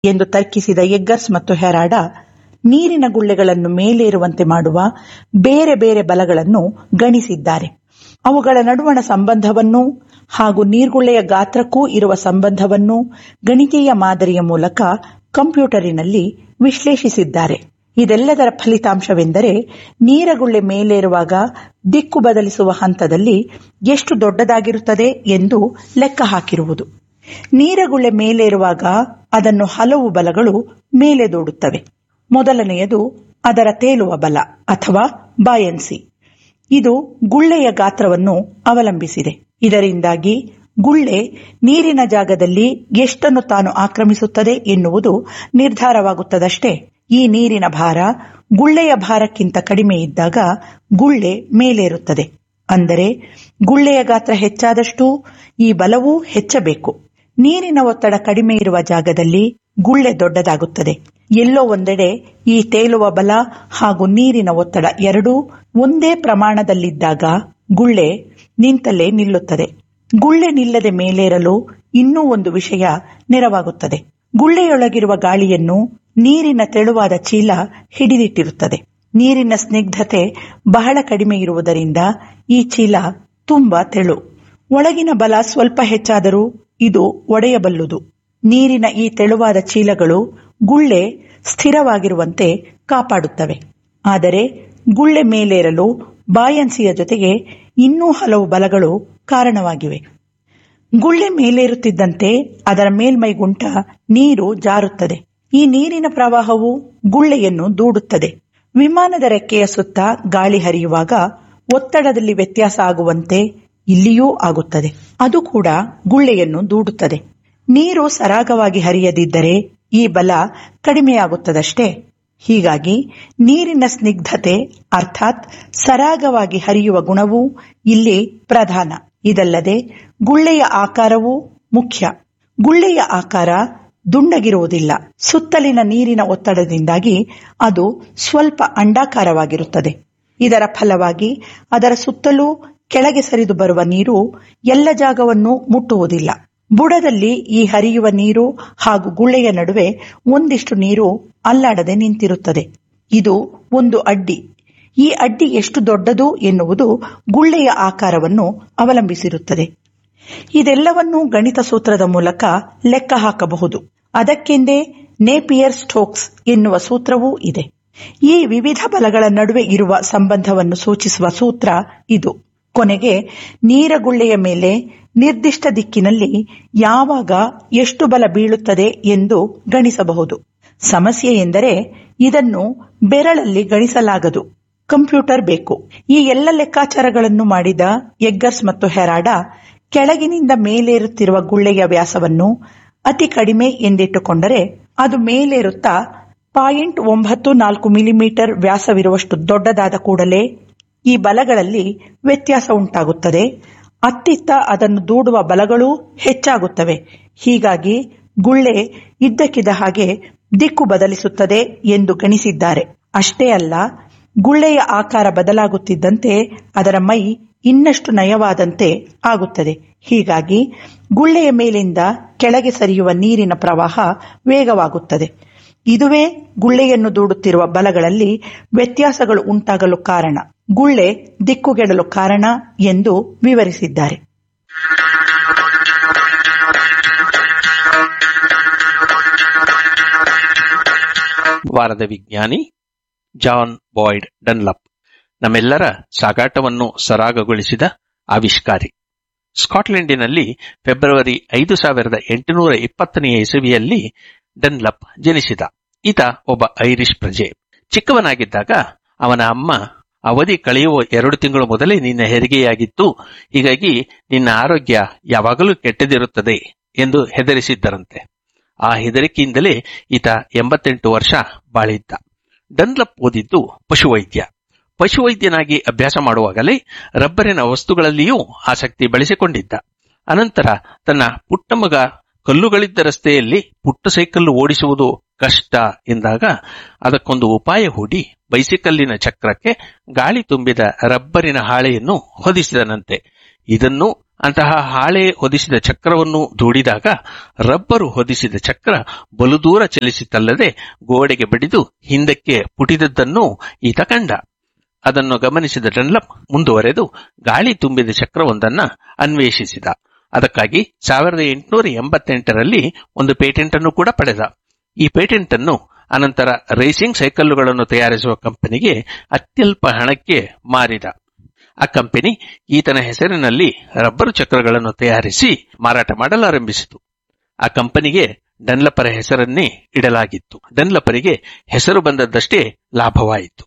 ಎಂದು ತರ್ಕಿಸಿದ ಎಗ್ಗರ್ಸ್ ಮತ್ತು ಹೆರಾಡ ನೀರಿನ ಗುಳ್ಳೆಗಳನ್ನು ಮೇಲೇರುವಂತೆ ಮಾಡುವ ಬೇರೆ ಬೇರೆ ಬಲಗಳನ್ನು ಗಣಿಸಿದ್ದಾರೆ ಅವುಗಳ ನಡುವಣ ಸಂಬಂಧವನ್ನು ಹಾಗೂ ನೀರ್ಗುಳ್ಳೆಯ ಗಾತ್ರಕ್ಕೂ ಇರುವ ಸಂಬಂಧವನ್ನು ಗಣಿತೀಯ ಮಾದರಿಯ ಮೂಲಕ ಕಂಪ್ಯೂಟರಿನಲ್ಲಿ ವಿಶ್ಲೇಷಿಸಿದ್ದಾರೆ ಇದೆಲ್ಲದರ ಫಲಿತಾಂಶವೆಂದರೆ ನೀರಗುಳ್ಳೆ ಮೇಲೇರುವಾಗ ದಿಕ್ಕು ಬದಲಿಸುವ ಹಂತದಲ್ಲಿ ಎಷ್ಟು ದೊಡ್ಡದಾಗಿರುತ್ತದೆ ಎಂದು ಲೆಕ್ಕ ಹಾಕಿರುವುದು ನೀರಗುಳ್ಳೆ ಮೇಲೇರುವಾಗ ಅದನ್ನು ಹಲವು ಬಲಗಳು ಮೇಲೆ ದೂಡುತ್ತವೆ ಮೊದಲನೆಯದು ಅದರ ತೇಲುವ ಬಲ ಅಥವಾ ಬಾಯನ್ಸಿ ಇದು ಗುಳ್ಳೆಯ ಗಾತ್ರವನ್ನು ಅವಲಂಬಿಸಿದೆ ಇದರಿಂದಾಗಿ ಗುಳ್ಳೆ ನೀರಿನ ಜಾಗದಲ್ಲಿ ಎಷ್ಟನ್ನು ತಾನು ಆಕ್ರಮಿಸುತ್ತದೆ ಎನ್ನುವುದು ನಿರ್ಧಾರವಾಗುತ್ತದಷ್ಟೇ ಈ ನೀರಿನ ಭಾರ ಗುಳ್ಳೆಯ ಭಾರಕ್ಕಿಂತ ಕಡಿಮೆ ಇದ್ದಾಗ ಗುಳ್ಳೆ ಮೇಲೇರುತ್ತದೆ ಅಂದರೆ ಗುಳ್ಳೆಯ ಗಾತ್ರ ಹೆಚ್ಚಾದಷ್ಟೂ ಈ ಬಲವೂ ಹೆಚ್ಚಬೇಕು ನೀರಿನ ಒತ್ತಡ ಕಡಿಮೆ ಇರುವ ಜಾಗದಲ್ಲಿ ಗುಳ್ಳೆ ದೊಡ್ಡದಾಗುತ್ತದೆ ಎಲ್ಲೋ ಒಂದೆಡೆ ಈ ತೇಲುವ ಬಲ ಹಾಗೂ ನೀರಿನ ಒತ್ತಡ ಎರಡೂ ಒಂದೇ ಪ್ರಮಾಣದಲ್ಲಿದ್ದಾಗ ಗುಳ್ಳೆ ನಿಂತಲ್ಲೇ ನಿಲ್ಲುತ್ತದೆ ಗುಳ್ಳೆ ನಿಲ್ಲದೆ ಮೇಲೇರಲು ಇನ್ನೂ ಒಂದು ವಿಷಯ ನೆರವಾಗುತ್ತದೆ ಗುಳ್ಳೆಯೊಳಗಿರುವ ಗಾಳಿಯನ್ನು ನೀರಿನ ತೆಳುವಾದ ಚೀಲ ಹಿಡಿದಿಟ್ಟಿರುತ್ತದೆ ನೀರಿನ ಸ್ನಿಗ್ಧತೆ ಬಹಳ ಕಡಿಮೆ ಇರುವುದರಿಂದ ಈ ಚೀಲ ತುಂಬಾ ತೆಳು ಒಳಗಿನ ಬಲ ಸ್ವಲ್ಪ ಹೆಚ್ಚಾದರೂ ಇದು ಒಡೆಯಬಲ್ಲುದು ನೀರಿನ ಈ ತೆಳುವಾದ ಚೀಲಗಳು ಗುಳ್ಳೆ ಸ್ಥಿರವಾಗಿರುವಂತೆ ಕಾಪಾಡುತ್ತವೆ ಆದರೆ ಗುಳ್ಳೆ ಮೇಲೇರಲು ಬಾಯನ್ಸಿಯ ಜೊತೆಗೆ ಇನ್ನೂ ಹಲವು ಬಲಗಳು ಕಾರಣವಾಗಿವೆ ಗುಳ್ಳೆ ಮೇಲೇರುತ್ತಿದ್ದಂತೆ ಅದರ ಮೇಲ್ಮೈಗುಂಟ ನೀರು ಜಾರುತ್ತದೆ ಈ ನೀರಿನ ಪ್ರವಾಹವು ಗುಳ್ಳೆಯನ್ನು ದೂಡುತ್ತದೆ ವಿಮಾನದ ರೆಕ್ಕೆಯ ಸುತ್ತ ಗಾಳಿ ಹರಿಯುವಾಗ ಒತ್ತಡದಲ್ಲಿ ವ್ಯತ್ಯಾಸ ಆಗುವಂತೆ ಇಲ್ಲಿಯೂ ಆಗುತ್ತದೆ ಅದು ಕೂಡ ಗುಳ್ಳೆಯನ್ನು ದೂಡುತ್ತದೆ ನೀರು ಸರಾಗವಾಗಿ ಹರಿಯದಿದ್ದರೆ ಈ ಬಲ ಕಡಿಮೆಯಾಗುತ್ತದಷ್ಟೇ ಹೀಗಾಗಿ ನೀರಿನ ಸ್ನಿಗ್ಧತೆ ಅರ್ಥಾತ್ ಸರಾಗವಾಗಿ ಹರಿಯುವ ಗುಣವೂ ಇಲ್ಲಿ ಪ್ರಧಾನ ಇದಲ್ಲದೆ ಗುಳ್ಳೆಯ ಆಕಾರವೂ ಮುಖ್ಯ ಗುಳ್ಳೆಯ ಆಕಾರ ದುಂಡಗಿರುವುದಿಲ್ಲ ಸುತ್ತಲಿನ ನೀರಿನ ಒತ್ತಡದಿಂದಾಗಿ ಅದು ಸ್ವಲ್ಪ ಅಂಡಾಕಾರವಾಗಿರುತ್ತದೆ ಇದರ ಫಲವಾಗಿ ಅದರ ಸುತ್ತಲೂ ಕೆಳಗೆ ಸರಿದು ಬರುವ ನೀರು ಎಲ್ಲ ಜಾಗವನ್ನು ಮುಟ್ಟುವುದಿಲ್ಲ ಬುಡದಲ್ಲಿ ಈ ಹರಿಯುವ ನೀರು ಹಾಗೂ ಗುಳ್ಳೆಯ ನಡುವೆ ಒಂದಿಷ್ಟು ನೀರು ಅಲ್ಲಾಡದೆ ನಿಂತಿರುತ್ತದೆ ಇದು ಒಂದು ಅಡ್ಡಿ ಈ ಅಡ್ಡಿ ಎಷ್ಟು ದೊಡ್ಡದು ಎನ್ನುವುದು ಗುಳ್ಳೆಯ ಆಕಾರವನ್ನು ಅವಲಂಬಿಸಿರುತ್ತದೆ ಇದೆಲ್ಲವನ್ನೂ ಗಣಿತ ಸೂತ್ರದ ಮೂಲಕ ಲೆಕ್ಕ ಹಾಕಬಹುದು ಅದಕ್ಕೆಂದೇ ನೇಪಿಯರ್ ಸ್ಟೋಕ್ಸ್ ಎನ್ನುವ ಸೂತ್ರವೂ ಇದೆ ಈ ವಿವಿಧ ಬಲಗಳ ನಡುವೆ ಇರುವ ಸಂಬಂಧವನ್ನು ಸೂಚಿಸುವ ಸೂತ್ರ ಇದು ಕೊನೆಗೆ ನೀರಗುಳ್ಳೆಯ ಮೇಲೆ ನಿರ್ದಿಷ್ಟ ದಿಕ್ಕಿನಲ್ಲಿ ಯಾವಾಗ ಎಷ್ಟು ಬಲ ಬೀಳುತ್ತದೆ ಎಂದು ಗಣಿಸಬಹುದು ಸಮಸ್ಯೆ ಎಂದರೆ ಇದನ್ನು ಬೆರಳಲ್ಲಿ ಗಣಿಸಲಾಗದು ಕಂಪ್ಯೂಟರ್ ಬೇಕು ಈ ಎಲ್ಲ ಲೆಕ್ಕಾಚಾರಗಳನ್ನು ಮಾಡಿದ ಎಗ್ಗರ್ಸ್ ಮತ್ತು ಹೆರಾಡ ಕೆಳಗಿನಿಂದ ಮೇಲೇರುತ್ತಿರುವ ಗುಳ್ಳೆಯ ವ್ಯಾಸವನ್ನು ಅತಿ ಕಡಿಮೆ ಎಂದಿಟ್ಟುಕೊಂಡರೆ ಅದು ಮೇಲೇರುತ್ತಾ ಪಾಯಿಂಟ್ ಒಂಬತ್ತು ನಾಲ್ಕು ಮಿಲಿಮೀಟರ್ ವ್ಯಾಸವಿರುವಷ್ಟು ದೊಡ್ಡದಾದ ಕೂಡಲೇ ಈ ಬಲಗಳಲ್ಲಿ ವ್ಯತ್ಯಾಸ ಉಂಟಾಗುತ್ತದೆ ಅತ್ತಿತ್ತ ಅದನ್ನು ದೂಡುವ ಬಲಗಳೂ ಹೆಚ್ಚಾಗುತ್ತವೆ ಹೀಗಾಗಿ ಗುಳ್ಳೆ ಇದ್ದಕ್ಕಿದ್ದ ಹಾಗೆ ದಿಕ್ಕು ಬದಲಿಸುತ್ತದೆ ಎಂದು ಗಣಿಸಿದ್ದಾರೆ ಅಷ್ಟೇ ಅಲ್ಲ ಗುಳ್ಳೆಯ ಆಕಾರ ಬದಲಾಗುತ್ತಿದ್ದಂತೆ ಅದರ ಮೈ ಇನ್ನಷ್ಟು ನಯವಾದಂತೆ ಆಗುತ್ತದೆ ಹೀಗಾಗಿ ಗುಳ್ಳೆಯ ಮೇಲಿಂದ ಕೆಳಗೆ ಸರಿಯುವ ನೀರಿನ ಪ್ರವಾಹ ವೇಗವಾಗುತ್ತದೆ ಇದುವೇ ಗುಳ್ಳೆಯನ್ನು ದೂಡುತ್ತಿರುವ ಬಲಗಳಲ್ಲಿ ವ್ಯತ್ಯಾಸಗಳು ಉಂಟಾಗಲು ಕಾರಣ ಗುಳ್ಳೆ ದಿಕ್ಕುಗೆಡಲು ಕಾರಣ ಎಂದು ವಿವರಿಸಿದ್ದಾರೆ ವಾರದ ವಿಜ್ಞಾನಿ ಜಾನ್ ಬಾಯ್ಡ್ ಡನ್ಲಪ್ ನಮ್ಮೆಲ್ಲರ ಸಾಗಾಟವನ್ನು ಸರಾಗಗೊಳಿಸಿದ ಆವಿಷ್ಕಾರಿ ಸ್ಕಾಟ್ಲೆಂಡಿನಲ್ಲಿ ಫೆಬ್ರವರಿ ಐದು ಸಾವಿರದ ಎಂಟುನೂರ ಇಪ್ಪತ್ತನೆಯ ಇಸವಿಯಲ್ಲಿ ಡನ್ಲಪ್ ಜನಿಸಿದ ಈತ ಒಬ್ಬ ಐರಿಷ್ ಪ್ರಜೆ ಚಿಕ್ಕವನಾಗಿದ್ದಾಗ ಅವನ ಅಮ್ಮ ಅವಧಿ ಕಳೆಯುವ ಎರಡು ತಿಂಗಳು ಮೊದಲೇ ನಿನ್ನ ಹೆರಿಗೆಯಾಗಿತ್ತು ಹೀಗಾಗಿ ನಿನ್ನ ಆರೋಗ್ಯ ಯಾವಾಗಲೂ ಕೆಟ್ಟದಿರುತ್ತದೆ ಎಂದು ಹೆದರಿಸಿದ್ದರಂತೆ ಆ ಹೆದರಿಕೆಯಿಂದಲೇ ಈತ ಎಂಬತ್ತೆಂಟು ವರ್ಷ ಬಾಳಿದ್ದ ಡನ್ಲಪ್ ಓದಿದ್ದು ಪಶುವೈದ್ಯ ಪಶುವೈದ್ಯನಾಗಿ ಅಭ್ಯಾಸ ಮಾಡುವಾಗಲೇ ರಬ್ಬರಿನ ವಸ್ತುಗಳಲ್ಲಿಯೂ ಆಸಕ್ತಿ ಬೆಳೆಸಿಕೊಂಡಿದ್ದ ಅನಂತರ ತನ್ನ ಪುಟ್ಟ ಮಗ ಕಲ್ಲುಗಳಿದ್ದ ರಸ್ತೆಯಲ್ಲಿ ಪುಟ್ಟ ಸೈಕಲ್ಲು ಓಡಿಸುವುದು ಕಷ್ಟ ಎಂದಾಗ ಅದಕ್ಕೊಂದು ಉಪಾಯ ಹೂಡಿ ಬೈಸಿಕಲ್ಲಿನ ಚಕ್ರಕ್ಕೆ ಗಾಳಿ ತುಂಬಿದ ರಬ್ಬರಿನ ಹಾಳೆಯನ್ನು ಹೊದಿಸಿದನಂತೆ ಇದನ್ನು ಅಂತಹ ಹಾಳೆ ಹೊದಿಸಿದ ಚಕ್ರವನ್ನು ದೂಡಿದಾಗ ರಬ್ಬರು ಹೊದಿಸಿದ ಚಕ್ರ ಬಲು ದೂರ ಚಲಿಸಿತಲ್ಲದೆ ಗೋಡೆಗೆ ಬಡಿದು ಹಿಂದಕ್ಕೆ ಪುಟಿದದ್ದನ್ನು ಈತ ಕಂಡ ಅದನ್ನು ಗಮನಿಸಿದ ಡನ್ಲಪ್ ಮುಂದುವರೆದು ಗಾಳಿ ತುಂಬಿದ ಚಕ್ರವೊಂದನ್ನ ಅನ್ವೇಷಿಸಿದ ಅದಕ್ಕಾಗಿ ಸಾವಿರದ ಎಂಟುನೂರ ಎಂಬತ್ತೆಂಟರಲ್ಲಿ ಒಂದು ಪೇಟೆಂಟ್ ಅನ್ನು ಕೂಡ ಪಡೆದ ಈ ಪೇಟೆಂಟ್ ಅನ್ನು ಅನಂತರ ರೇಸಿಂಗ್ ಸೈಕಲ್ಲುಗಳನ್ನು ತಯಾರಿಸುವ ಕಂಪನಿಗೆ ಅತ್ಯಲ್ಪ ಹಣಕ್ಕೆ ಮಾರಿದ ಆ ಕಂಪನಿ ಈತನ ಹೆಸರಿನಲ್ಲಿ ರಬ್ಬರು ಚಕ್ರಗಳನ್ನು ತಯಾರಿಸಿ ಮಾರಾಟ ಮಾಡಲಾರಂಭಿಸಿತು ಆ ಕಂಪನಿಗೆ ಡನ್ಲಪರ ಹೆಸರನ್ನೇ ಇಡಲಾಗಿತ್ತು ಡನ್ಲಪರಿಗೆ ಹೆಸರು ಬಂದದ್ದಷ್ಟೇ ಲಾಭವಾಯಿತು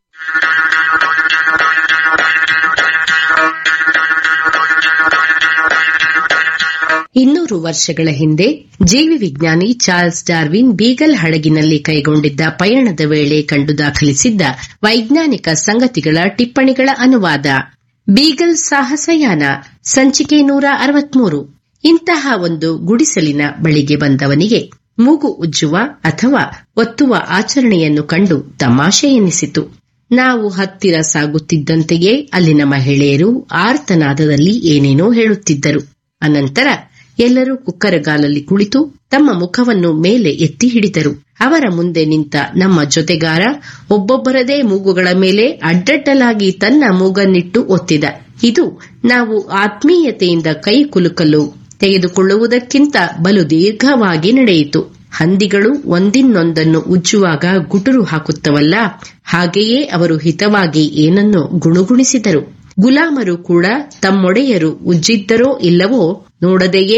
ಇನ್ನೂರು ವರ್ಷಗಳ ಹಿಂದೆ ಜೀವಿ ವಿಜ್ಞಾನಿ ಚಾರ್ಲ್ಸ್ ಡಾರ್ವಿನ್ ಬೀಗಲ್ ಹಡಗಿನಲ್ಲಿ ಕೈಗೊಂಡಿದ್ದ ಪಯಣದ ವೇಳೆ ಕಂಡು ದಾಖಲಿಸಿದ್ದ ವೈಜ್ಞಾನಿಕ ಸಂಗತಿಗಳ ಟಿಪ್ಪಣಿಗಳ ಅನುವಾದ ಬೀಗಲ್ ಸಾಹಸಯಾನ ಸಂಚಿಕೆ ನೂರ ಅರವತ್ಮೂರು ಇಂತಹ ಒಂದು ಗುಡಿಸಲಿನ ಬಳಿಗೆ ಬಂದವನಿಗೆ ಮೂಗು ಉಜ್ಜುವ ಅಥವಾ ಒತ್ತುವ ಆಚರಣೆಯನ್ನು ಕಂಡು ತಮಾಷೆ ಎನ್ನಿಸಿತು ನಾವು ಹತ್ತಿರ ಸಾಗುತ್ತಿದ್ದಂತೆಯೇ ಅಲ್ಲಿನ ಮಹಿಳೆಯರು ಆರ್ತನಾದದಲ್ಲಿ ಏನೇನೋ ಹೇಳುತ್ತಿದ್ದರು ಅನಂತರ ಎಲ್ಲರೂ ಕುಕ್ಕರಗಾಲಲ್ಲಿ ಕುಳಿತು ತಮ್ಮ ಮುಖವನ್ನು ಮೇಲೆ ಎತ್ತಿ ಹಿಡಿದರು ಅವರ ಮುಂದೆ ನಿಂತ ನಮ್ಮ ಜೊತೆಗಾರ ಒಬ್ಬೊಬ್ಬರದೇ ಮೂಗುಗಳ ಮೇಲೆ ಅಡ್ಡಡ್ಡಲಾಗಿ ತನ್ನ ಮೂಗನ್ನಿಟ್ಟು ಒತ್ತಿದ ಇದು ನಾವು ಆತ್ಮೀಯತೆಯಿಂದ ಕೈ ಕುಲುಕಲು ತೆಗೆದುಕೊಳ್ಳುವುದಕ್ಕಿಂತ ಬಲು ದೀರ್ಘವಾಗಿ ನಡೆಯಿತು ಹಂದಿಗಳು ಒಂದಿನ್ನೊಂದನ್ನು ಉಜ್ಜುವಾಗ ಗುಟುರು ಹಾಕುತ್ತವಲ್ಲ ಹಾಗೆಯೇ ಅವರು ಹಿತವಾಗಿ ಏನನ್ನೋ ಗುಣುಗುಣಿಸಿದರು ಗುಲಾಮರು ಕೂಡ ತಮ್ಮೊಡೆಯರು ಉಜ್ಜಿದ್ದರೋ ಇಲ್ಲವೋ ನೋಡದೆಯೇ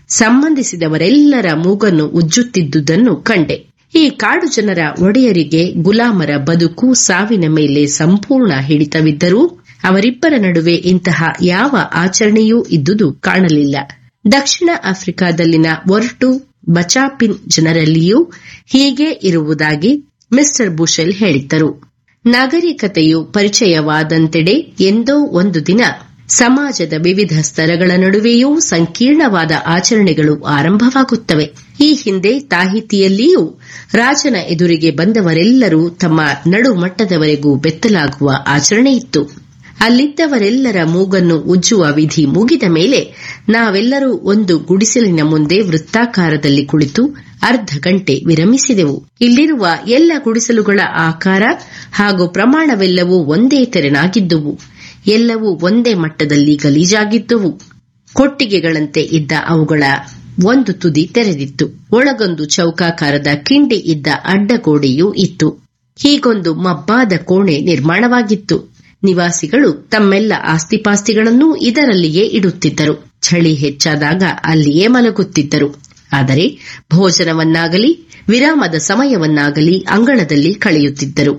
ಸಂಬಂಧಿಸಿದವರೆಲ್ಲರ ಮೂಗನ್ನು ಉಜ್ಜುತ್ತಿದ್ದುದನ್ನು ಕಂಡೆ ಈ ಕಾಡು ಜನರ ಒಡೆಯರಿಗೆ ಗುಲಾಮರ ಬದುಕು ಸಾವಿನ ಮೇಲೆ ಸಂಪೂರ್ಣ ಹಿಡಿತವಿದ್ದರೂ ಅವರಿಬ್ಬರ ನಡುವೆ ಇಂತಹ ಯಾವ ಆಚರಣೆಯೂ ಇದ್ದುದು ಕಾಣಲಿಲ್ಲ ದಕ್ಷಿಣ ಆಫ್ರಿಕಾದಲ್ಲಿನ ಒರ್ಟು ಬಚಾಪಿನ್ ಜನರಲ್ಲಿಯೂ ಹೀಗೆ ಇರುವುದಾಗಿ ಮಿಸ್ಟರ್ ಬುಷೆಲ್ ಹೇಳಿದ್ದರು ನಾಗರಿಕತೆಯು ಪರಿಚಯವಾದಂತೆಡೆ ಎಂದೋ ಒಂದು ದಿನ ಸಮಾಜದ ವಿವಿಧ ಸ್ತರಗಳ ನಡುವೆಯೂ ಸಂಕೀರ್ಣವಾದ ಆಚರಣೆಗಳು ಆರಂಭವಾಗುತ್ತವೆ ಈ ಹಿಂದೆ ತಾಹಿತಿಯಲ್ಲಿಯೂ ರಾಜನ ಎದುರಿಗೆ ಬಂದವರೆಲ್ಲರೂ ತಮ್ಮ ನಡುಮಟ್ಟದವರೆಗೂ ಬೆತ್ತಲಾಗುವ ಆಚರಣೆ ಇತ್ತು ಅಲ್ಲಿದ್ದವರೆಲ್ಲರ ಮೂಗನ್ನು ಉಜ್ಜುವ ವಿಧಿ ಮುಗಿದ ಮೇಲೆ ನಾವೆಲ್ಲರೂ ಒಂದು ಗುಡಿಸಲಿನ ಮುಂದೆ ವೃತ್ತಾಕಾರದಲ್ಲಿ ಕುಳಿತು ಅರ್ಧ ಗಂಟೆ ವಿರಮಿಸಿದೆವು ಇಲ್ಲಿರುವ ಎಲ್ಲ ಗುಡಿಸಲುಗಳ ಆಕಾರ ಹಾಗೂ ಪ್ರಮಾಣವೆಲ್ಲವೂ ಒಂದೇ ತೆರೆನಾಗಿದ್ದುವು ಎಲ್ಲವೂ ಒಂದೇ ಮಟ್ಟದಲ್ಲಿ ಗಲೀಜಾಗಿದ್ದುವು ಕೊಟ್ಟಿಗೆಗಳಂತೆ ಇದ್ದ ಅವುಗಳ ಒಂದು ತುದಿ ತೆರೆದಿತ್ತು ಒಳಗೊಂದು ಚೌಕಾಕಾರದ ಕಿಂಡಿ ಇದ್ದ ಅಡ್ಡಗೋಡೆಯೂ ಇತ್ತು ಹೀಗೊಂದು ಮಬ್ಬಾದ ಕೋಣೆ ನಿರ್ಮಾಣವಾಗಿತ್ತು ನಿವಾಸಿಗಳು ತಮ್ಮೆಲ್ಲ ಆಸ್ತಿಪಾಸ್ತಿಗಳನ್ನೂ ಇದರಲ್ಲಿಯೇ ಇಡುತ್ತಿದ್ದರು ಚಳಿ ಹೆಚ್ಚಾದಾಗ ಅಲ್ಲಿಯೇ ಮಲಗುತ್ತಿದ್ದರು ಆದರೆ ಭೋಜನವನ್ನಾಗಲಿ ವಿರಾಮದ ಸಮಯವನ್ನಾಗಲಿ ಅಂಗಳದಲ್ಲಿ ಕಳೆಯುತ್ತಿದ್ದರು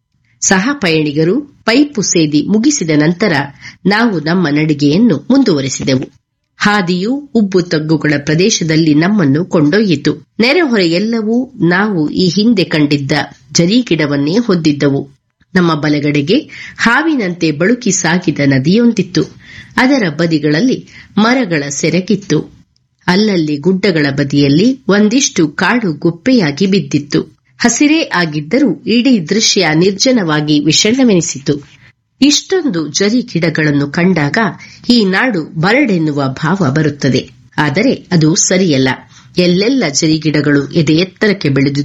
ಸಹ ಪಯಣಿಗರು ಪೈಪು ಸೇದಿ ಮುಗಿಸಿದ ನಂತರ ನಾವು ನಮ್ಮ ನಡಿಗೆಯನ್ನು ಮುಂದುವರೆಸಿದೆವು ಹಾದಿಯು ಉಬ್ಬು ತಗ್ಗುಗಳ ಪ್ರದೇಶದಲ್ಲಿ ನಮ್ಮನ್ನು ಕೊಂಡೊಯ್ಯಿತು ನೆರೆಹೊರೆಯೆಲ್ಲವೂ ನಾವು ಈ ಹಿಂದೆ ಕಂಡಿದ್ದ ಜರೀಗಿಡವನ್ನೇ ಹೊಂದಿದ್ದವು ನಮ್ಮ ಬಲಗಡೆಗೆ ಹಾವಿನಂತೆ ಬಳುಕಿ ಸಾಗಿದ ನದಿಯೊಂದಿತ್ತು ಅದರ ಬದಿಗಳಲ್ಲಿ ಮರಗಳ ಸೆರಗಿತ್ತು ಅಲ್ಲಲ್ಲಿ ಗುಡ್ಡಗಳ ಬದಿಯಲ್ಲಿ ಒಂದಿಷ್ಟು ಕಾಡು ಗುಪ್ಪೆಯಾಗಿ ಬಿದ್ದಿತ್ತು ಹಸಿರೇ ಆಗಿದ್ದರೂ ಇಡೀ ದೃಶ್ಯ ನಿರ್ಜನವಾಗಿ ವಿಷಣ್ಣವೆನಿಸಿತು ಇಷ್ಟೊಂದು ಜರಿ ಗಿಡಗಳನ್ನು ಕಂಡಾಗ ಈ ನಾಡು ಬರಡೆನ್ನುವ ಭಾವ ಬರುತ್ತದೆ ಆದರೆ ಅದು ಸರಿಯಲ್ಲ ಎಲ್ಲೆಲ್ಲ ಜರಿಗಿಡಗಳು ಎದೆ ಎತ್ತರಕ್ಕೆ ಬೆಳೆದು